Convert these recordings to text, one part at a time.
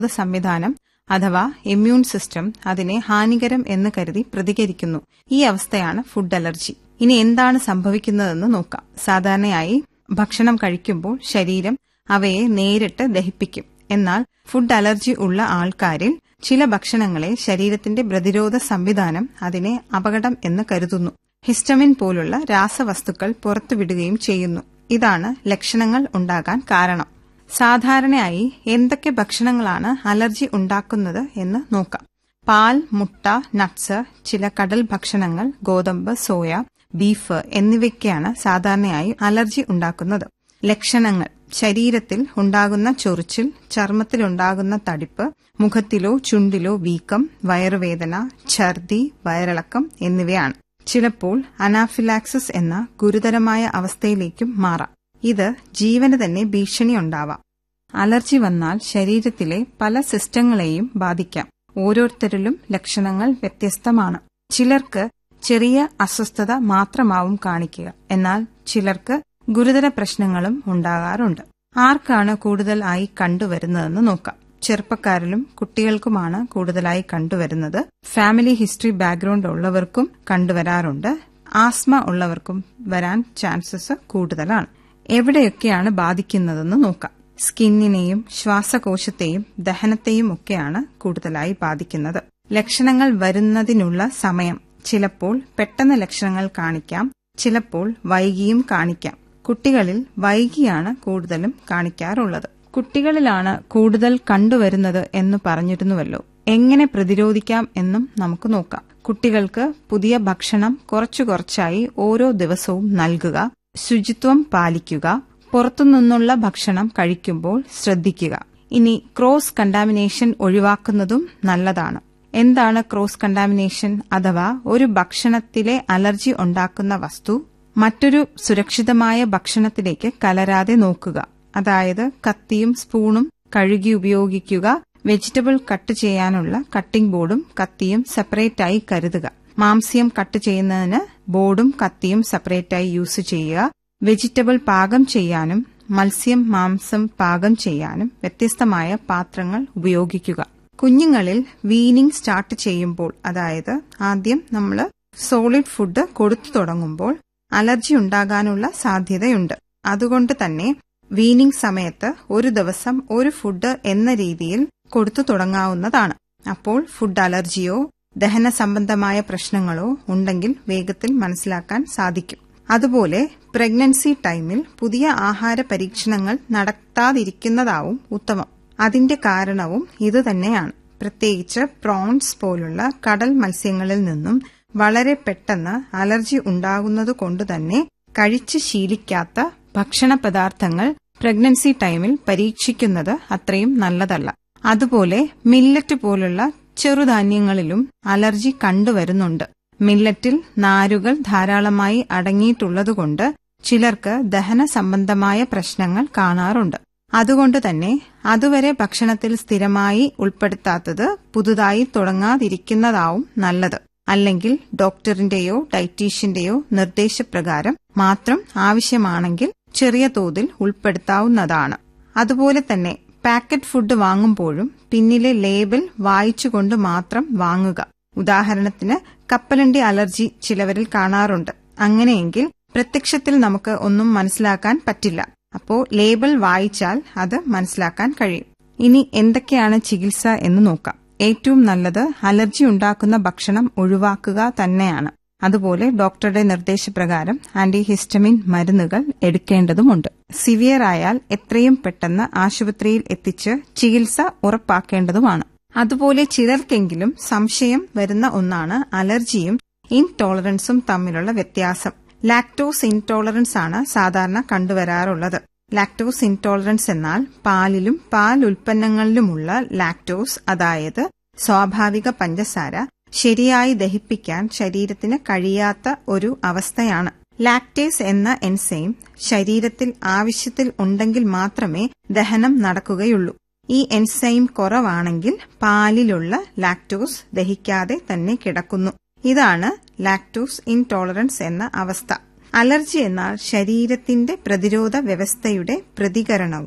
സംവിധാനം അഥവാ immune system അതിനെ ഹാനികരം എന്ന് കരുതി പ്രതികരിക്കുന്നു ഈ അവസ്ഥയാണ് ഫുഡ് അലർജി ഇനി എന്താണ് സംഭവിക്കുന്നതെന്ന് നോക്കാം സാധാരണയായി ഭക്ഷണം കഴിക്കുമ്പോൾ ശരീരം അവയെ നേരിട്ട് ദഹിപ്പിക്കും എന്നാൽ ഫുഡ് അലർജി ഉള്ള ആൾക്കാരിൽ ചില ഭക്ഷണങ്ങളെ ശരീരത്തിന്റെ പ്രതിരോധ സംവിധാനം അതിനെ അപകടം എന്ന് കരുതുന്നു ഹിസ്റ്റമിൻ പോലുള്ള രാസവസ്തുക്കൾ പുറത്തുവിടുകയും ചെയ്യുന്നു ഇതാണ് ലക്ഷണങ്ങൾ ഉണ്ടാകാൻ കാരണം സാധാരണയായി എന്തൊക്കെ ഭക്ഷണങ്ങളാണ് അലർജി ഉണ്ടാക്കുന്നത് എന്ന് നോക്കാം പാൽ മുട്ട നട്ട്സ് ചില കടൽ ഭക്ഷണങ്ങൾ ഗോതമ്പ് സോയ ബീഫ് എന്നിവയ്ക്കാണ് സാധാരണയായി അലർജി ഉണ്ടാക്കുന്നത് ലക്ഷണങ്ങൾ ശരീരത്തിൽ ഉണ്ടാകുന്ന ചൊറിച്ചിൽ ചർമ്മത്തിലുണ്ടാകുന്ന തടിപ്പ് മുഖത്തിലോ ചുണ്ടിലോ വീക്കം വയറുവേദന ഛർദി വയറിളക്കം എന്നിവയാണ് ചിലപ്പോൾ അനാഫിലാക്സിസ് എന്ന ഗുരുതരമായ അവസ്ഥയിലേക്കും മാറാം ഇത് ജീവന് തന്നെ ഭീഷണിയുണ്ടാവാം അലർജി വന്നാൽ ശരീരത്തിലെ പല സിസ്റ്റങ്ങളെയും ബാധിക്കാം ഓരോരുത്തരിലും ലക്ഷണങ്ങൾ വ്യത്യസ്തമാണ് ചിലർക്ക് ചെറിയ അസ്വസ്ഥത മാത്രമാവും കാണിക്കുക എന്നാൽ ചിലർക്ക് ഗുരുതര പ്രശ്നങ്ങളും ഉണ്ടാകാറുണ്ട് ആർക്കാണ് കൂടുതൽ ആയി കണ്ടുവരുന്നതെന്ന് നോക്കാം ചെറുപ്പക്കാരിലും കുട്ടികൾക്കുമാണ് കൂടുതലായി കണ്ടുവരുന്നത് ഫാമിലി ഹിസ്റ്ററി ബാക്ക്ഗ്രൗണ്ട് ഉള്ളവർക്കും കണ്ടുവരാറുണ്ട് ആസ്മ ഉള്ളവർക്കും വരാൻ ചാൻസസ് കൂടുതലാണ് എവിടെയൊക്കെയാണ് ബാധിക്കുന്നതെന്ന് നോക്കാം സ്കിന്നിനെയും ശ്വാസകോശത്തെയും ദഹനത്തെയും ഒക്കെയാണ് കൂടുതലായി ബാധിക്കുന്നത് ലക്ഷണങ്ങൾ വരുന്നതിനുള്ള സമയം ചിലപ്പോൾ പെട്ടെന്ന് ലക്ഷണങ്ങൾ കാണിക്കാം ചിലപ്പോൾ വൈകിയും കാണിക്കാം കുട്ടികളിൽ വൈകിയാണ് കൂടുതലും കാണിക്കാറുള്ളത് കുട്ടികളിലാണ് കൂടുതൽ കണ്ടുവരുന്നത് എന്ന് പറഞ്ഞിരുന്നുവല്ലോ എങ്ങനെ പ്രതിരോധിക്കാം എന്നും നമുക്ക് നോക്കാം കുട്ടികൾക്ക് പുതിയ ഭക്ഷണം കുറച്ചു കുറച്ചായി ഓരോ ദിവസവും നൽകുക ശുചിത്വം പാലിക്കുക പുറത്തുനിന്നുള്ള ഭക്ഷണം കഴിക്കുമ്പോൾ ശ്രദ്ധിക്കുക ഇനി ക്രോസ് കണ്ടാമിനേഷൻ ഒഴിവാക്കുന്നതും നല്ലതാണ് എന്താണ് ക്രോസ് കണ്ടാമിനേഷൻ അഥവാ ഒരു ഭക്ഷണത്തിലെ അലർജി ഉണ്ടാക്കുന്ന വസ്തു മറ്റൊരു സുരക്ഷിതമായ ഭക്ഷണത്തിലേക്ക് കലരാതെ നോക്കുക അതായത് കത്തിയും സ്പൂണും കഴുകി ഉപയോഗിക്കുക വെജിറ്റബിൾ കട്ട് ചെയ്യാനുള്ള കട്ടിംഗ് ബോർഡും കത്തിയും സെപ്പറേറ്റായി കരുതുക മാംസ്യം കട്ട് ചെയ്യുന്നതിന് ബോർഡും കത്തിയും സെപ്പറേറ്റായി യൂസ് ചെയ്യുക വെജിറ്റബിൾ പാകം ചെയ്യാനും മത്സ്യം മാംസം പാകം ചെയ്യാനും വ്യത്യസ്തമായ പാത്രങ്ങൾ ഉപയോഗിക്കുക കുഞ്ഞുങ്ങളിൽ വീനിങ് സ്റ്റാർട്ട് ചെയ്യുമ്പോൾ അതായത് ആദ്യം നമ്മൾ സോളിഡ് ഫുഡ് കൊടുത്തു തുടങ്ങുമ്പോൾ അലർജി ഉണ്ടാകാനുള്ള സാധ്യതയുണ്ട് അതുകൊണ്ട് തന്നെ വീനിങ് സമയത്ത് ഒരു ദിവസം ഒരു ഫുഡ് എന്ന രീതിയിൽ കൊടുത്തു തുടങ്ങാവുന്നതാണ് അപ്പോൾ ഫുഡ് അലർജിയോ ദഹന സംബന്ധമായ പ്രശ്നങ്ങളോ ഉണ്ടെങ്കിൽ വേഗത്തിൽ മനസ്സിലാക്കാൻ സാധിക്കും അതുപോലെ പ്രഗ്നൻസി ടൈമിൽ പുതിയ ആഹാര പരീക്ഷണങ്ങൾ നടത്താതിരിക്കുന്നതാവും ഉത്തമം അതിന്റെ കാരണവും ഇതുതന്നെയാണ് പ്രത്യേകിച്ച് പ്രോൺസ് പോലുള്ള കടൽ മത്സ്യങ്ങളിൽ നിന്നും വളരെ പെട്ടെന്ന് അലർജി ഉണ്ടാകുന്നത് കൊണ്ടുതന്നെ കഴിച്ച് ശീലിക്കാത്ത ഭക്ഷണ പദാർത്ഥങ്ങൾ പ്രഗ്നൻസി ടൈമിൽ പരീക്ഷിക്കുന്നത് അത്രയും നല്ലതല്ല അതുപോലെ മില്ലറ്റ് പോലുള്ള ചെറുധാന്യങ്ങളിലും അലർജി കണ്ടുവരുന്നുണ്ട് മില്ലറ്റിൽ നാരുകൾ ധാരാളമായി അടങ്ങിയിട്ടുള്ളതുകൊണ്ട് ചിലർക്ക് ദഹന സംബന്ധമായ പ്രശ്നങ്ങൾ കാണാറുണ്ട് അതുകൊണ്ട് തന്നെ അതുവരെ ഭക്ഷണത്തിൽ സ്ഥിരമായി ഉൾപ്പെടുത്താത്തത് പുതുതായി തുടങ്ങാതിരിക്കുന്നതാവും നല്ലത് അല്ലെങ്കിൽ ഡോക്ടറിന്റെയോ ഡയറ്റീഷ്യന്റെയോ നിർദ്ദേശപ്രകാരം മാത്രം ആവശ്യമാണെങ്കിൽ ചെറിയ തോതിൽ ഉൾപ്പെടുത്താവുന്നതാണ് അതുപോലെ തന്നെ പാക്കറ്റ് ഫുഡ് വാങ്ങുമ്പോഴും പിന്നിലെ ലേബൽ വായിച്ചുകൊണ്ട് മാത്രം വാങ്ങുക ഉദാഹരണത്തിന് കപ്പലണ്ടി അലർജി ചിലവരിൽ കാണാറുണ്ട് അങ്ങനെയെങ്കിൽ പ്രത്യക്ഷത്തിൽ നമുക്ക് ഒന്നും മനസ്സിലാക്കാൻ പറ്റില്ല അപ്പോ ലേബൽ വായിച്ചാൽ അത് മനസ്സിലാക്കാൻ കഴിയും ഇനി എന്തൊക്കെയാണ് ചികിത്സ എന്ന് നോക്കാം ഏറ്റവും നല്ലത് അലർജി ഉണ്ടാക്കുന്ന ഭക്ഷണം ഒഴിവാക്കുക തന്നെയാണ് അതുപോലെ ഡോക്ടറുടെ നിർദ്ദേശപ്രകാരം ആന്റിഹിസ്റ്റമിൻ മരുന്നുകൾ എടുക്കേണ്ടതുമുണ്ട് സിവിയർ ആയാൽ എത്രയും പെട്ടെന്ന് ആശുപത്രിയിൽ എത്തിച്ച് ചികിത്സ ഉറപ്പാക്കേണ്ടതുമാണ് അതുപോലെ ചിലർക്കെങ്കിലും സംശയം വരുന്ന ഒന്നാണ് അലർജിയും ഇൻടോളറൻസും തമ്മിലുള്ള വ്യത്യാസം ലാക്ടോസ് ഇൻടോളറൻസ് ആണ് സാധാരണ കണ്ടുവരാറുള്ളത് ലാക്ടോസ് ഇൻടോളറൻസ് എന്നാൽ പാലിലും പാൽ ഉൽപ്പന്നങ്ങളിലുമുള്ള ലാക്ടോസ് അതായത് സ്വാഭാവിക പഞ്ചസാര ശരിയായി ദഹിപ്പിക്കാൻ ശരീരത്തിന് കഴിയാത്ത ഒരു അവസ്ഥയാണ് ലാക്ടേസ് എന്ന എൻസൈം ശരീരത്തിൽ ആവശ്യത്തിൽ ഉണ്ടെങ്കിൽ മാത്രമേ ദഹനം നടക്കുകയുള്ളൂ ഈ എൻസൈം കുറവാണെങ്കിൽ പാലിലുള്ള ലാക്ടോസ് ദഹിക്കാതെ തന്നെ കിടക്കുന്നു ഇതാണ് ലാക്ടോസ് ഇൻടോളറൻസ് എന്ന അവസ്ഥ അലർജി എന്നാൽ ശരീരത്തിന്റെ പ്രതിരോധ വ്യവസ്ഥയുടെ പ്രതികരണവും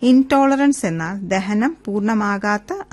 ഇൻടോളറൻസ് എന്നാൽ ദഹനം പൂർണ്ണമാകാത്ത